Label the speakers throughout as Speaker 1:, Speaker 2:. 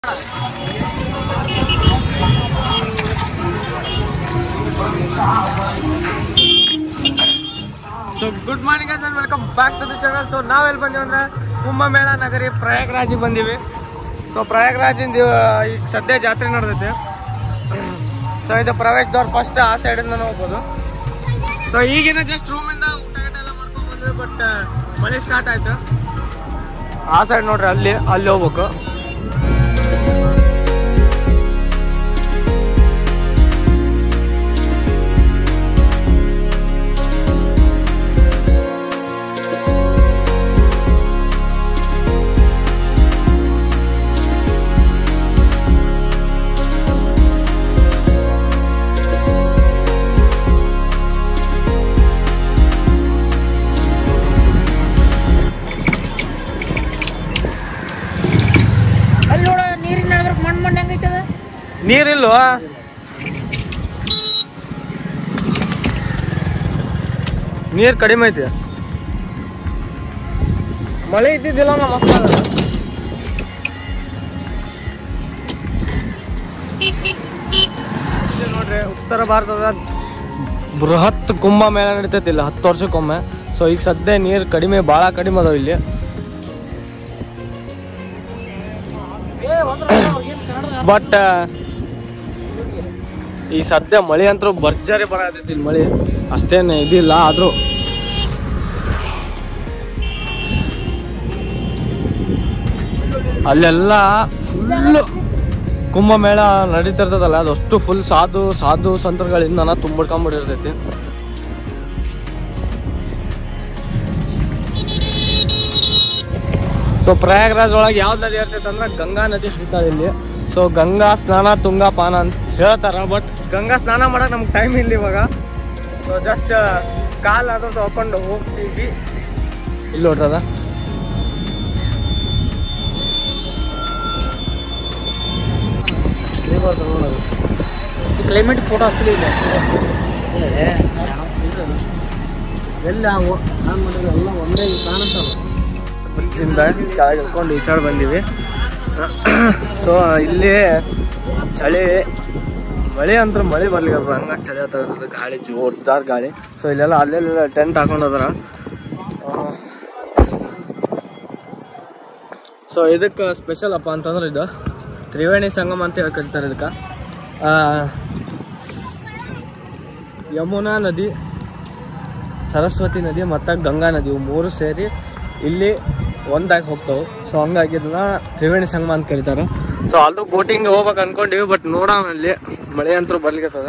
Speaker 1: So good morning and welcome back to the channel so ನಾವೆಲ್ಲಿ ಬಂದೀವಿ ಅಂದ್ರೆ ಕುಂಭಮೇಳ ನಗರಿ ಪ್ರಯಾಗ್ರಾಜಿಗೆ ಬಂದೀವಿ ಸೊ ಪ್ರಯಾಗ್ರಾಜಿಂದ ಈಗ ಸದ್ಯ ಜಾತ್ರೆ ನಡೆದೈತೆ ಸೊ ಇದು ಪ್ರವೇಶ ದೋರ್ ಫಸ್ಟ್ ಆ ಸೈಡಿಂದ ಹೋಗ್ಬೋದು ಸೊ ಈಗಿನ ಜಸ್ಟ್ ರೂಮಿಂದ ಊಟ ಗೀಟ ಎಲ್ಲ ಮಾಡ್ಕೊಂಡು ಬಂದ್ವಿ ಬಟ್ ಮಳೆ ಸ್ಟಾರ್ಟ್ ಆಯ್ತು ಆ ಸೈಡ್ ನೋಡ್ರಿ ಅಲ್ಲಿ ಅಲ್ಲಿ ಹೋಗ್ಬೇಕು
Speaker 2: ಅಲ್ಲಿ ನೋಡ ನೀರಿನ ನಡದ್ರ ಮಣ್ಣು ಮಣ್ಣು ಹೆಂಗೈತದ
Speaker 1: ನೀರಿಲ್ವಾ ನೀರು ಕಡಿಮೆ ಐತಿ ಮಳೆ ಇದ್ದಿದ್ದಿಲ್ಲ ನಾ ಮಸ್ತ್ ಆಗಲ್ಲ. ಇಲ್ಲಿ ನೋಡ್ರಿ ಉತ್ತರ ಭಾರತದ ಬೃಹತ್ ಕುಂಭ ಮೇಳ ನಡೀತೈತಿ ಇಲ್ಲಿ ಹತ್ತು ವರ್ಷಕ್ಕೊಮ್ಮೆ ಸೊ ಈಗ ಸದ್ಯ ನೀರು ಕಡಿಮೆ ಭಾಳ ಕಡಿಮೆ ಅದಾವ ಇಲ್ಲಿ ಬಟ್ ಈ ಸದ್ಯ ಮಳೆ ಅಂತೂ ಭರ್ಜರಿ ಬರತೈತಿ ಇಲ್ಲಿ ಮಳೆ ಅಷ್ಟೇನು ಇದಿಲ್ಲ ಆದ್ರೂ ಅಲ್ಲೆಲ್ಲ ಫುಲ್ಲು ಕುಂಭಮೇಳ ನಡೀತಿರ್ತದಲ್ಲ ಅದಷ್ಟು ಫುಲ್ ಸಾಧು ಸಾಧು ಸಂತರುಗಳಿಂದ ತುಂಬಿಡ್ಕೊಂಬಿಟ್ಟಿರ್ತೈತಿ ಸೊ ಪ್ರಯಾಗ್ರಾಜ್ ಒಳಗೆ ಯಾವ್ದು ನದಿ ಇರ್ತೈತೆ ಅಂದ್ರೆ ಗಂಗಾ ನದಿ ಹರಿತಾಳೆ ಇಲ್ಲಿ ಸೊ ಗಂಗಾ ಸ್ನಾನ ತುಂಗಾ ಪಾನ ಅಂತ ಹೇಳ್ತಾರ ಬಟ್ ಗಂಗಾ ಸ್ನಾನ ಮಾಡಕ್ ನಮ್ಗೆ ಟೈಮ್ ಇಲ್ಲ ಇವಾಗ ಸೊ ಜಸ್ಟ್ ಕಾಲ್ ಅದ್ರ ತೊಳ್ಕೊಂಡು ಹೋಗ್ತೀವಿ ಇಲ್ಲಿ ನೋಡ್ರದ
Speaker 2: ಕ್ಲೈಮೇಟ್ ಫೋಟೋ ಅಸಲಿ ಇದೆ
Speaker 1: ಎಲ್ಲ ಎಲ್ಲ ಒಂದೇ ಕಾಣುತ್ತಲ್ಲ ಬ್ರಿಡ್ಜಿಂದ ಕೆಳಗೆ ಇಳ್ಕೊಂಡು ಈ ಸೈಡ್ ಬಂದೀವಿ ಸೊ ಇಲ್ಲಿ ಚಳಿ ಮಳೆ ಅಂದ್ರೆ ಮಳೆ ಬರ್ಲಿಕ್ಕೆ ಹಂಗ ಚಳಿ ಆಗ್ತದೆ ಗಾಳಿ ಜೋರ್ದಾರ್ ಗಾಳಿ ಸೊ ಇಲ್ಲೆಲ್ಲ ಅಲ್ಲೆಲ್ಲ ಟೆಂಟ್ ಹಾಕೊಂಡು ಅದಾರ ಸೊ ಇದಕ್ಕೆ ಸ್ಪೆಷಲ್ ಅಪ್ಪ ಅಂತಂದ್ರೆ ಇದು ತ್ರಿವೇಣಿ ಸಂಗಮ ಅಂತ ಹೇಳಿ ಕರೀತಾರೆ ಇದಕ್ಕೆ ಯಮುನಾ ನದಿ ಸರಸ್ವತಿ ನದಿ ಮತ್ತು ಗಂಗಾ ನದಿ ಇವು ಮೂರು ಸೇರಿ ಇಲ್ಲಿ ಒಂದಾಗಿ ಹೋಗ್ತಾವೆ ಸೊ ಹಂಗಾಗಿ ಇದನ್ನ ತ್ರಿವೇಣಿ ಸಂಗಮ ಅಂತ ಕರೀತಾರೆ ಸೊ ಅದು ಬೋಟಿಂಗ್ ಹೋಗ್ಬೇಕು ಅನ್ಕೊಂಡಿವಿ ಬಟ್ ನೋಡೋಣ ಅಲ್ಲಿ ಮಳೆ ಅಂತೂ ಬರ್ಲಿಕ್ಕತ್ತದ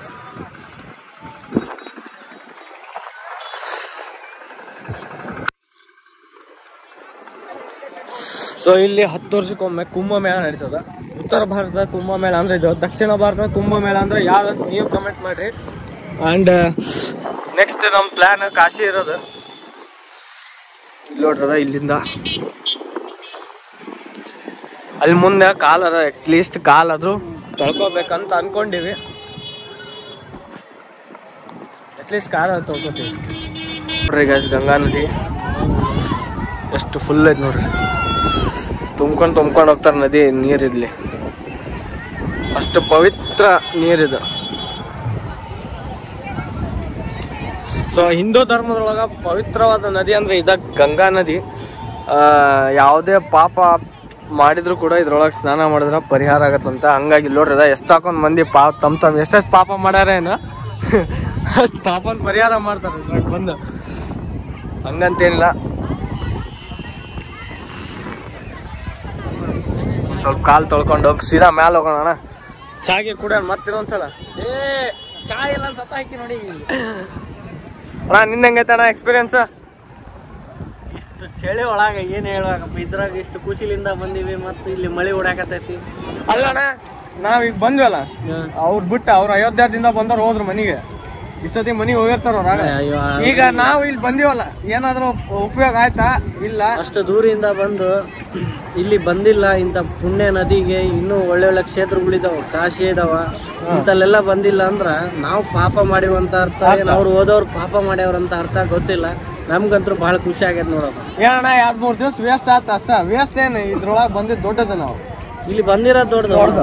Speaker 1: ಸೊ ಇಲ್ಲಿ ಹತ್ತು ವರ್ಷಕ್ಕೊಮ್ಮೆ ಕುಂಭಮೇಳ ನಡೀತದ ಉತ್ತರ ಭಾರತದ ಕುಂಭಮೇಳ ಅಂದ್ರೆ ಇದು ದಕ್ಷಿಣ ಭಾರತದ ಕುಂಭಮೇಳ ಅಂದ್ರೆ ಯಾವ್ದು ನೀವು ಕಮೆಂಟ್ ಮಾಡ್ರಿ ಆ್ಯಂಡ್ ನೆಕ್ಸ್ಟ್ ನಮ್ಮ ಪ್ಲ್ಯಾನ್ ಕಾಶಿ ಇರೋದು ಇಲ್ಲಿ ನೋಡ್ರದ ಇಲ್ಲಿಂದ ಅಲ್ಲಿ ಮುಂದೆ ಕಾಲರ ಅಟ್ಲೀಸ್ಟ್ ಕಾಲಾದ್ರೂ ತೊಳ್ಕೊಬೇಕಂತ ಅನ್ಕೊಂಡಿವಿ ಅಟ್ಲೀಸ್ಟ್ ಕಾಲ ತೊಳ್ಕೊತೀವಿ ನೋಡ್ರಿ ಗೈಸ್ ಗಂಗಾ ನದಿ ಎಷ್ಟು ಫುಲ್ ಐತೆ ನೋಡ್ರಿ ತುಂಬ್ಕೊಂಡು ತುಂಬ್ಕೊಂಡು ಹೋಗ್ತಾರೆ ನದಿ ನೀರಿದ್ಲಿ ಅಷ್ಟು ಪವಿತ್ರ ನೀರಿದು ಸೊ ಹಿಂದೂ ಧರ್ಮದೊಳಗ ಪವಿತ್ರವಾದ ನದಿ ಅಂದ್ರೆ ಇದ ಗಂಗಾ ನದಿ ಆ, ಯಾವುದೇ ಪಾಪ ಮಾಡಿದ್ರು ಕೂಡ ಇದ್ರೊಳಗೆ ಸ್ನಾನ ಮಾಡಿದ್ರೆ ಪರಿಹಾರ ಆಗತ್ತಂತ ಹಂಗಾಗಿ ಇಲ್ಲಿ ನೋಡ್ರಿ ಅದ ಎಷ್ಟು ಹಾಕೊಂಡ್ ಮಂದಿ ಪಾ ತಮ್ ತಮ್ ಎಷ್ಟೆಷ್ಟು ಪಾಪ ಮಾಡ್ಯಾರ ಏನು ಅಷ್ಟು ಪಾಪನ ಪರಿಹಾರ ಮಾಡ್ತಾರೆ ಇದ್ರಾಗ ಬಂದು ಹಂಗಂತೇನಿಲ್ಲ ಒಂದ್ ಸ್ವಲ್ಪ ಕಾಲು ತೊಳ್ಕೊಂಡು ಸೀದಾ ಮ್ಯಾಲ ಹೋಗೋಣ ಅಣ್ಣ ಚಾಗೆ ಕೂಡ ಮತ್ತಿರೊಂದ್ಸಲ
Speaker 2: ಏ ಚಾ ಎಲ್ಲ ಸತ್ತ ಹಾಕಿ ನೋಡಿ
Speaker 1: ಅಣ್ಣ ನಿಂದ ಹೆಂಗೈತೆ ಅಣ್ಣ ಎಕ್ಸ್ಪೀರಿಯನ್ಸ್
Speaker 2: ಇಷ್ಟು ಚಳಿ ಒಳಗ ಏನ್ ಹೇಳ್ಬೇಕಪ್ಪ ಇದ್ರಾಗ ಇಷ್ಟು ಖುಷಿಲಿಂದ ಬಂದಿವಿ ಮತ್ತು ಇಲ್ಲಿ ಮಳೆ ಹೊಡ್ಯಾಕತೈತಿ
Speaker 1: ಅಲ್ಲ ಅಣ್ಣ ನಾವೀಗ ಬಂದ್ವಲ್ಲ ಅವ್ರು ಬಿಟ್ಟು ಅವ್ರು ಅಯೋಧ್ಯದಿಂದ ಬಂದವ್ರು ಹೋದ್ರು ಮನೆಗೆ ಇಷ್ಟೊತ್ತಿಗೆ ಮನೆಗೆ ಹೋಗಿರ್ತಾರ ಅವ್ರಾಗ
Speaker 2: ಅಯ್ಯೋ,
Speaker 1: ಈಗ ನಾವು ಇಲ್ಲಿ ಬಂದಿವಲ್ಲ ಏನಾದ್ರು ಉಪಯೋಗ ಆಯ್ತಾ ಇಲ್ಲ
Speaker 2: ಅಷ್ಟು ದೂರಿಂದ ಬಂದು ಇಲ್ಲಿ ಬಂದಿಲ್ಲ ಇಂಥ ಪುಣ್ಯ ನದಿಗೆ ಇನ್ನೂ ಒಳ್ಳೆ ಒಳ್ಳೆ ಕ್ಷೇತ್ರಗಳಿದಾವ ಕಾಶಿ ಇದಾವ ಇಂಥಲ್ಲೆಲ್ಲ ಬಂದಿಲ್ಲ ಅಂದ್ರ ನಾವು ಪಾಪ ಮಾಡಿವಂತ ಅರ್ಥ ಏನ್ ಅವ್ರು ಹೋದವ್ರು ಪಾಪ ಮಾಡ್ಯಾವ್ರಂತ ಅರ್ಥ ಗೊತ್ತಿಲ್ಲ ನಮ್ಗಂತೂ ಬಹಳ ಖುಷಿ ಆಗೈತೆ ನೋಡಪ್ಪ
Speaker 1: ಏನಣ್ಣ ಎರಡ್ ಮೂರ್ ದಿವಸ ವೇಸ್ಟ್ ಆತ ಅಷ್ಟ ವೇಸ್ಟ್ ಏನು ಇದ್ರೊಳಗೆ ಬಂದಿದ್ದು ದೊಡ್ಡದು ನಾವು
Speaker 2: ಇಲ್ಲಿ ಬಂದಿರೋದು ದೊಡ್ಡದು
Speaker 1: ದೊಡ್ಡದು.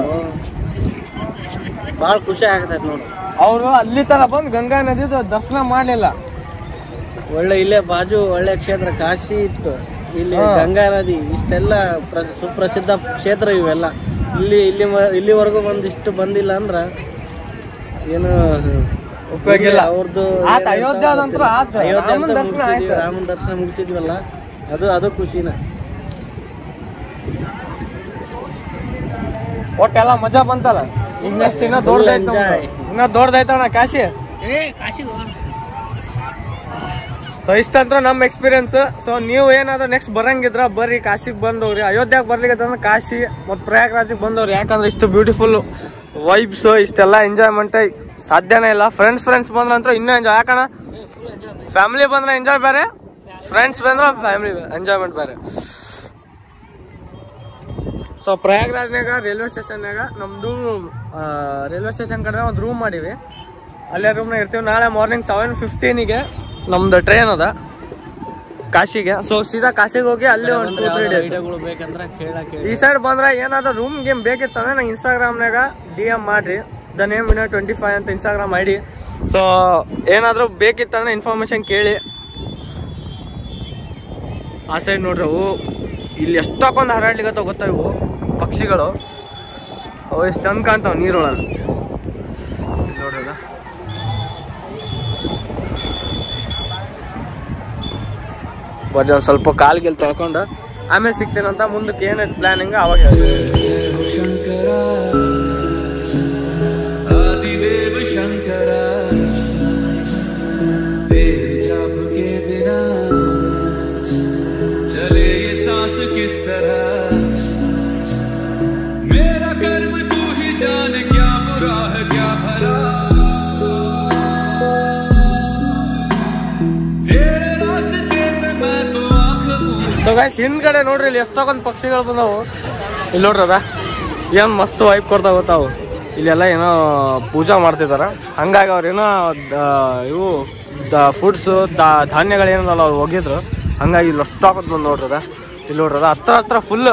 Speaker 2: ಭಾಳ ಖುಷಿ ಆಗ್ತೈತೆ ನೋಡು
Speaker 1: ಅವರು ಅಲ್ಲಿ ತರ ಬಂದು ಗಂಗಾ ನದಿದು ದರ್ಶನ ಮಾಡ್ಲಿಲ್ಲ
Speaker 2: ಒಳ್ಳೆ ಇಲ್ಲೇ ಬಾಜು ಒಳ್ಳೆ ಕ್ಷೇತ್ರ ಕಾಶಿ ಇತ್ತು ಇಲ್ಲಿ
Speaker 1: ಹಾ.
Speaker 2: ಗಂಗಾ ನದಿ ಇಷ್ಟೆಲ್ಲ ಪ್ರ- ಸುಪ್ರಸಿದ್ಧ ಕ್ಷೇತ್ರ ಇವೆಲ್ಲ ಇಲ್ಲಿ ಇಲ್ಲಿ ಮ- ಇಲ್ಲಿವರೆಗೂ ಒಂದಿಷ್ಟು ಬಂದಿಲ್ಲ ಅಂದ್ರ ಏನು
Speaker 1: ಉಪಯೋಗ ಇಲ್ಲ.
Speaker 2: ಅವ್ರದ್ದು
Speaker 1: ಆತ್ ಅಯೋಧ್ಯೆ ಅದಂತೂ ಆತ್.
Speaker 2: ಅಯೋಧ್ಯೆ
Speaker 1: ರಾಮನ್
Speaker 2: ಅಂತ
Speaker 1: ದರ್ಶನ
Speaker 2: ಮುಗಿಸಿದ್ವಿ
Speaker 1: ಆಯ್ತು.
Speaker 2: ರಾಮನ ದರ್ಶನ ಮುಗಿಸಿದ್ವಲ್ಲ ಅದು ಅದು ಖುಷಿನ
Speaker 1: ಒಟ್ಟೆಲ್ಲ ಮಜಾ ಬಂತಲ್ಲ ಈಗ ನೆಕ್ಸ್ಟ್ ಇನ್ನ ದೊಡ್ಡದಾಯ್ತು
Speaker 2: enjoy.
Speaker 1: ನಮ್ದು. ಇನ್ನ ದೊಡ್ಡದಾಯ್ತಣ್ಣ ಕಾಶಿ ಸೊ ಇಷ್ಟಂತ್ರ ನಮ್ಮ ಎಕ್ಸ್ಪೀರಿಯನ್ಸ್ ಸೊ ನೀವು ಏನಾದ್ರು ನೆಕ್ಸ್ಟ್ ಬರಂಗಿದ್ರ ಬರ್ರಿ ಕಾಶಿಗೆ ಬಂದವ್ರಿ ಅಯೋಧ್ಯೆಗೆ ಬರ್ಲಿಕ್ಕೆ ಅಂದ್ರೆ ಕಾಶಿ ಮತ್ತು ಪ್ರಯಾಗ್ರಾಜಿಗೆ ಬಂದವ್ರಿ ಯಾಕಂದ್ರೆ ಇಷ್ಟು ಬ್ಯೂಟಿಫುಲ್ ವೈಬ್ಸ್ ಇಷ್ಟೆಲ್ಲ ಎಂಜಾಯ್ಮೆಂಟ್ ಸಾಧ್ಯನೇ ಇಲ್ಲ ಫ್ರೆಂಡ್ಸ್ ಫ್ರೆಂಡ್ಸ್ ಬಂದ್ರಂತ್ರ ಇನ್ನೂ ಎಂಜಾಯ್ ಯಾಕಣ್ಣ ಫ್ಯಾಮಿಲಿ ಬಂದ್ರೆ ಎಂಜಾಯ್ ಬೇರೆ ಫ್ರೆಂಡ್ಸ್ ಬಂದ್ರೆ ಫ್ಯಾಮಿಲಿ ಎಂಜಾಯ್ಮೆಂಟ್ ಬೇರೆ ಸೊ ಪ್ರಯಾಗ್ರಾಜ್ನಾಗ ರೈಲ್ವೆ ಸ್ಟೇಷನ್ಯಾಗ ನಮ್ದು ರೈಲ್ವೆ ಸ್ಟೇಷನ್ ಕಡೆ ಒಂದು ರೂಮ್ ಮಾಡೀವಿ ಅಲ್ಲೇ ರೂಮ್ನಾಗ ಇರ್ತೀವಿ ನಾಳೆ ಮಾರ್ನಿಂಗ್ ಸೆವೆನ್ ಫಿಫ್ಟೀನಿಗೆ ನಮ್ದು ಟ್ರೈನ್ ಅದ ಕಾಶಿಗೆ ಸೊ ಸೀದಾ ಕಾಶಿಗೆ ಹೋಗಿ ಅಲ್ಲಿ ಒಂದು ಟೂ ತ್ರೀ ಡೇಸ್
Speaker 2: ಐಡಿಯಾಗಳು ಬೇಕಂದ್ರೆ ಕೇಳಕ್ಕೆ
Speaker 1: ಈ ಸೈಡ್ ಬಂದ್ರೆ ಏನಾದ್ರು ರೂಮ್ ಗೇಮ್ ಬೇಕಿತ್ತಂದ್ರೆ ನಂಗೆ ಇನ್ಸ್ಟಾಗ್ರಾಮ್ನಾಗ ಡಿ ಎಮ್ ಮಾಡ್ರಿ the name winner twenty five ಅಂತ ಇನ್ಸ್ಟಾಗ್ರಾಮ್ ಐ ಡಿ ಸೊ ಏನಾದರೂ ಬೇಕಿತ್ತಂದ್ರೆ ಇನ್ಫಾರ್ಮೇಶನ್ ಕೇಳಿ ಆ ಸೈಡ್ ನೋಡ್ರಿ ಅವು ಇಲ್ಲಿ ಎಷ್ಟಕ್ಕೊಂದು ಹರಡ್ಲಿಕ್ಕೆ ಗೊತ್ತಾ ಇವು ಪಕ್ಷಿಗಳು ಅವು ಎಷ್ಟು ಚಂದ ಕಾಣ್ತಾವ ನೀರೊಳಗೆ ಇಲ್ಲಿ ನೋಡ್ರಿ ಅದ. ಬರ್ರಿ ಒಂದ್ ಸ್ವಲ್ಪ ಕಾಲ್ಗೆಲ್ ತೊಳ್ಕೊಂಡು ಆಮೇಲೆ ಸಿಗ್ತೇನಂತ ಮುಂದಕ್ಕೆ ಏನೈತೆ ಪ್ಲಾನಿಂಗ್ ಅವಾಗ ಹೇಳ್ತೀನಿ
Speaker 3: आदिदेव शंकर तेरे जाप के बिना चले ये सांस किस तरह मेरा कर्म तू ही जाने क्या बुरा है क्या भला तेरे रास्ते पे मैं तो आंख मूंद
Speaker 1: ಸೊ ಗೈಸ್ ಹಿಂದ್ಗಡೆ ನೋಡ್ರಿ ಇಲ್ಲಿ ಎಷ್ಟೊಂದು ಪಕ್ಷಿಗಳು ಬಂದವು ಇಲ್ಲಿ ನೋಡ್ರಿ ಅದ ಏನ್ ಮಸ್ತ್ ವೈಪ್ ಕೊಡ್ತಾ ಗೊತ್ತಾವು ಇಲ್ಲೆಲ್ಲ ಏನೋ ಪೂಜಾ ಮಾಡ್ತಿದಾರ ಹಂಗಾಗಿ ಅವ್ರು ಏನೋ ದ- ಇವು ದ ಫುಡ್ಸ್ ಧಾನ್ಯಗಳು ಏನಲ್ಲ ಅವ್ರು ಹೋಗಿದ್ರು ಹಂಗಾಗಿ ಇಲ್ಲಿ ಅಷ್ಟೊಂದು ಬಂದು ನೋಡ್ರಿ ಅದ ಇಲ್ಲಿ ನೋಡ್ರಿ ಅದ ಹತ್ರ ಹತ್ರ ಫುಲ್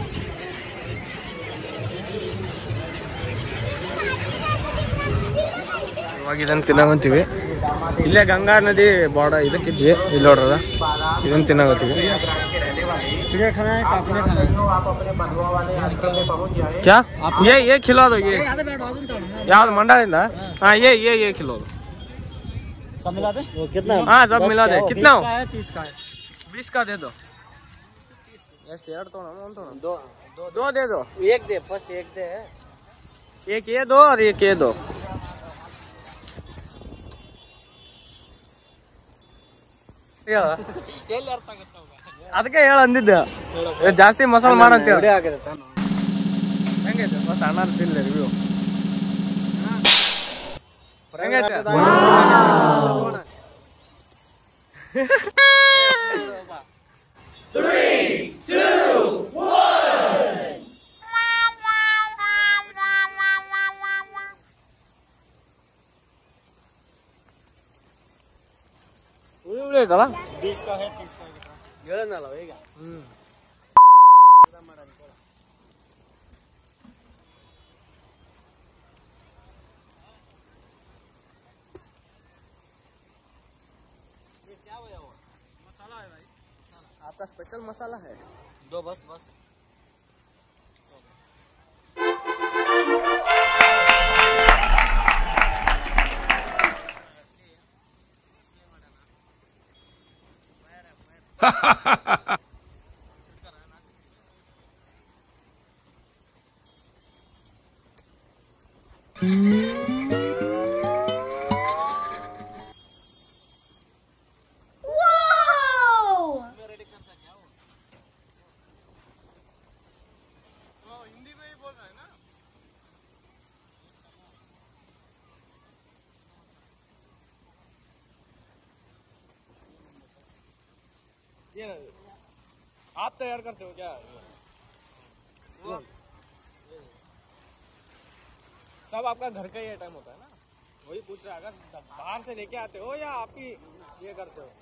Speaker 1: ಇವಾಗ ಇದನ್ನ ತಿನ್ನಕಂತೀವಿ ಇಲ್ಲೇ ಗಂಗಾ ನದಿ ಬಾರ್ಡರ್ ಇದಕ್ಕಿದ್ವಿ ಇಲ್ಲಿ ನೋಡ್ರದ ಇದನ್ನ ತಿನ್ನಕತ್ತೀವಿ क्या ये ये खिला दो ये याद मंडालिंದ ಹಾ ये ये ये खिला दो
Speaker 2: वो कितना
Speaker 1: हाँ सब
Speaker 2: दस
Speaker 1: मिला
Speaker 2: का
Speaker 1: दे
Speaker 2: हो?
Speaker 1: कितना हो
Speaker 2: बीस का है, तीस का है?
Speaker 1: बीस का दे दो ಎಷ್ಟು ಎರಡು ತಗೋಣ ಒಂದು ತಗೋಣ
Speaker 2: दो दो
Speaker 1: दो दे दो
Speaker 2: एक दे फर्स्ट एक दे
Speaker 1: एक ये दो और एक ये दो ಅದಕ್ಕೆ ಹೇಳ ಅಂದಿದ್ದೆ ಏ, ಜಾಸ್ತಿ ಮಸಾಲ ಮಾಡಂತ ಹೇಳಿ
Speaker 2: ವಿಡಿಯೋ ಆಗಿದೆ ತಾನು
Speaker 1: ಹೆಂಗೈತೆ ಮಸ್ತ್ ಅಣ್ಣ ತಿನ್ಲಿ ರಿವ್ಯೂ ಹೆಂಗೈತೆ ಹುಳಿ ಹುಳಿ ಐತಲ್ಲ
Speaker 2: ಹೇಳನಲ್ಲ ಈಗ
Speaker 1: आपका स्पेशल मसाला है
Speaker 2: दो बस बस
Speaker 1: ये आप तैयार करते हो क्या वो सब आपका घर का ही आइटम होता है ना वही पूछ रहा है, अगर बाहर से लेके आते हो या आप ही ये करते हो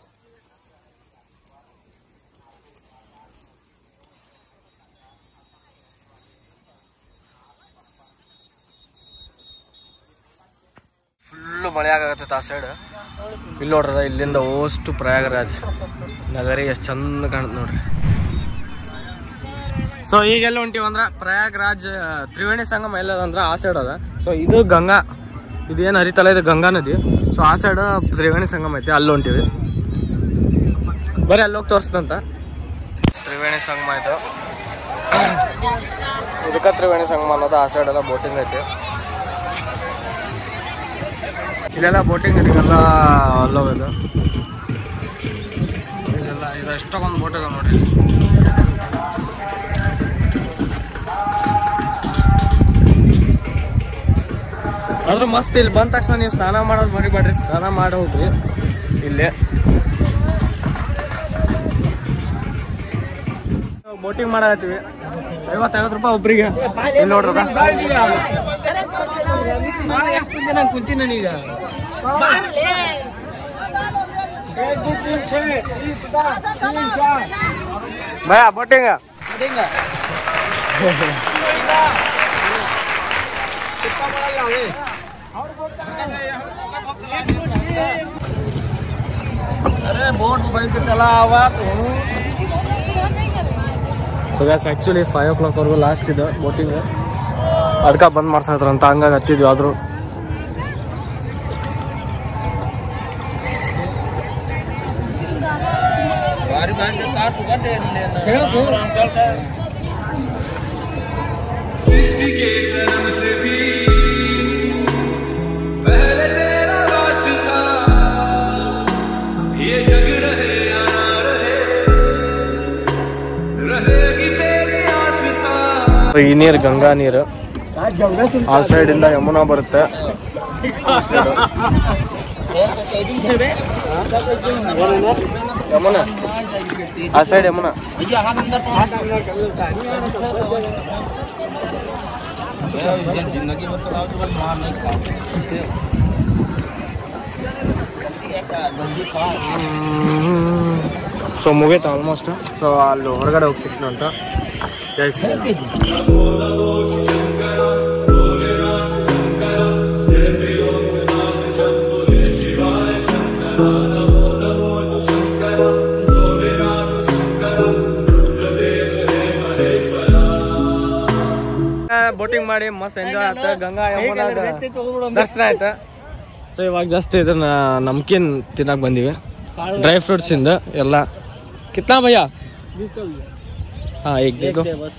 Speaker 1: ಮಳೆ ಆಗತ್ತೆ ಆ ಸೈಡ್ ಇಲ್ಲಿ ನೋಡ್ರದ ಇಲ್ಲಿಂದ ಓಷ್ಟು ಪ್ರಯಾಗರಾಜ್ ನಗರಿ ಎಷ್ಟು ಚಂದ ಕಾಣುತ್ತೆ ನೋಡ್ರಿ ಸೊ ಈಗೆಲ್ಲ ಹೊಂಟಿವಿ ಅಂದ್ರೆ ಪ್ರಯಾಗ್ರಾಜ್ ತ್ರಿವೇಣಿ ಸಂಗಮ ಎಲ್ಲದ ಅಂದ್ರೆ ಆ ಸೈಡ್ ಅದ ಸೊ ಇದು ಗಂಗಾ ಇದೇನು ಹರಿತಲ್ಲ ಇದು ಗಂಗಾ ನದಿ ಸೊ ಆ ಸೈಡ್ ತ್ರಿವೇಣಿ ಸಂಗಮ ಐತಿ ಅಲ್ಲಿ ಹೊಂಟಿವಿ ಬರೀ ಅಲ್ಲಿ ಹೋಗಿ ತೋರಿಸ್ತಂತ ತ್ರಿವೇಣಿ ಸಂಗಮ ಆಯ್ತು ಇದಕ್ಕ ತ್ರಿವೇಣಿ ಸಂಗಮ ಅನ್ನೋದು ಆ ಸೈಡ್ ಎಲ್ಲ ಬೋಟಿಂಗ್ ಐತಿ ಇಲ್ಲೆಲ್ಲ ಬೋಟಿಂಗ್ ಇದಕ್ಕೆಲ್ಲ ಅಲ್ಲೋ ಇದು ಇದೆಲ್ಲ ಇದು ಎಷ್ಟೊಂದು ಬೋಟ್ ಇದಾವೆ ನೋಡ್ರಿ ಆದ್ರೂ ಮಸ್ತ್ ಇಲ್ಲಿ ಬಂದ ತಕ್ಷಣ ನೀವು ಸ್ನಾನ ಮಾಡೋದು ಮರಿಬೇಡ್ರಿ ಸ್ನಾನ ಮಾಡಿ ಹೋಗ್ರಿ ಇಲ್ಲೇ ಬೋಟಿಂಗ್ ಮಾಡತ್ತೀವಿ ಐವತ್ತೈವತ್ತು ರೂಪಾಯಿ ಒಬ್ರಿಗೆ ಇಲ್ಲಿ ನೋಡ್ರಿ
Speaker 2: ಕುಂತೀನಿ ಈಗ
Speaker 1: ಭಯ boating so guys actually five o ಕ್ಲಾಕ್ವರೆಗೂ ಲಾಸ್ಟ್ ಇದು ಬೋಟಿಂಗ್ ಅದಕ್ಕೆ ಬಂದ್ ಮಾಡ್ಸತ್ರಂತ ಹಂಗಾಗಿ ಹತ್ತಿದ್ವಿ ಆದರೂ
Speaker 3: सृष्टि के कर्म से भी पहले तेरा वास था ये जग रहे या ना रहे रहेगी तेरी आस्था
Speaker 1: ಈ ನೀರು ಗಂಗಾ ನೀರು ಆ ಸೈಡಿಂದ ಯಮುನಾ ಬರುತ್ತೆ ಈ side. ಯಮುನಾ ಆ ಸೈಡ್ ಯಮುನಾ ಸೊ ಮುಗೀತು ಆಲ್ಮೋಸ್ಟ್ ಸೊ ಅಲ್ಲಿ ಹೊರಗಡೆ ಹೋಗಿ ಸಿಕ್ತು ಅಂತ ಜೈ ಶ್ರೀರಾಮ್ ಬೋಟಿಂಗ್ ಮಾಡಿ ಮಸ್ತ್ ಎಂಜಾಯ್ ಆಯ್ತು ಗಂಗಾ ಯಮುನಾ ದರ್ಶನ ಆಯ್ತು ಸೊ ಇವಾಗ ಜಸ್ಟ್ ಇದನ್ನ ನಮ್ಕಿನ್ ತಿನ್ನಕ್ ಬಂದಿವಿ ಡ್ರೈ ಫ್ರೂಟ್ಸ್ ಇಂದ ಎಲ್ಲ ಕಿತ್ನಾ ಭಯ್ಯ ಹಾ ಈಗ देखो
Speaker 2: बस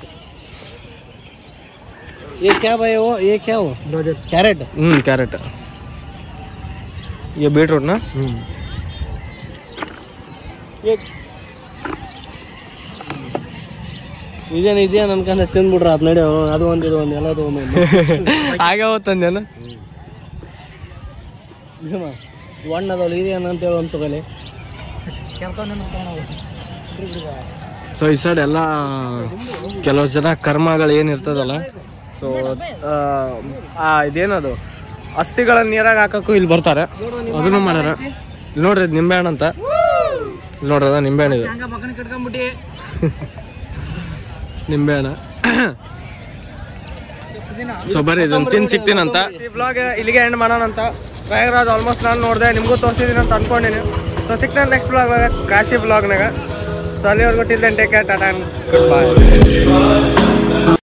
Speaker 2: ये क्या भाई वो ये क्या हो कैरेट
Speaker 1: हम्म कैरेट ये बीटरूट ना
Speaker 2: ಇದೇನು ಇದೇನು ಅನ್ಕೊಂಡ ತಿಂದ್ಬಿಡ್ರ ಅದ್ ನಡಿ ಅದು ಒಂದು ಇದು ಒಂದು ಎಲ್ಲದು ಒಂದು
Speaker 1: ಹಾಗೆ ಹೋಗ್ತಂದೇನು
Speaker 2: ಒಣ್ಣದವಳು ಇದೇನು ಅಂತ ಹೇಳಿ ಒಂದು ತಗೊಳ್ಳಿ
Speaker 1: ಸೊ ಈ ಸೈಡ್ ಎಲ್ಲ ಕೆಲವು ಜನ ಕರ್ಮಗಳು ಏನಿರ್ತದಲ್ಲ ಸೊ ಇದೇನದು ಅಸ್ಥಿಗಳನ್ನ ನೀರಾಗ ಹಾಕಕ್ಕೂ ಇಲ್ಲಿ ಬರ್ತಾರೆ ಅದನ್ನು ಮಾಡ್ಯಾರ ಇಲ್ಲಿ ನೋಡ್ರಿ ಇದ್ ನಿಂಬೆಹಣ್ಣು ಅಂತ ಇಲ್ಲಿ ನೋಡ್ರಿ ಅದ ನಿಂಬೆಹಣ್ಣು ಇದು ನಿಂಬೆಹಣ್ಣು ಸೊ ಬರ್ರಿ ಇದನ್ನ ತಿನ್ ಸಿಗ್ತೀನಂತ ಈ ಬ್ಲಾಗ್ ಇಲ್ಲಿಗೆ ಎಂಡ್ ಮಾಡೋಣ ಅಂತ ಪ್ರಯಾಗರಾಜ್ ಆಲ್ಮೋಸ್ಟ್ ನಾನು ನೋಡಿದೆ ನಿಮಗೂ ತೋರಿಸಿದ್ದೀನಿ ಅಂತ ಅನ್ಕೊಂಡಿನಿ ಸೊ ಸಿಗ್ತಾನೆ ನೆಕ್ಸ್ಟ್ ಬ್ಲಾಗ್ ಕಾಶಿ ಬ್ಲಾಗ್ನಾಗ ಸೊ ಅಲ್ಲಿವರೆಗೂ till then take care tata good ಬಾಯ್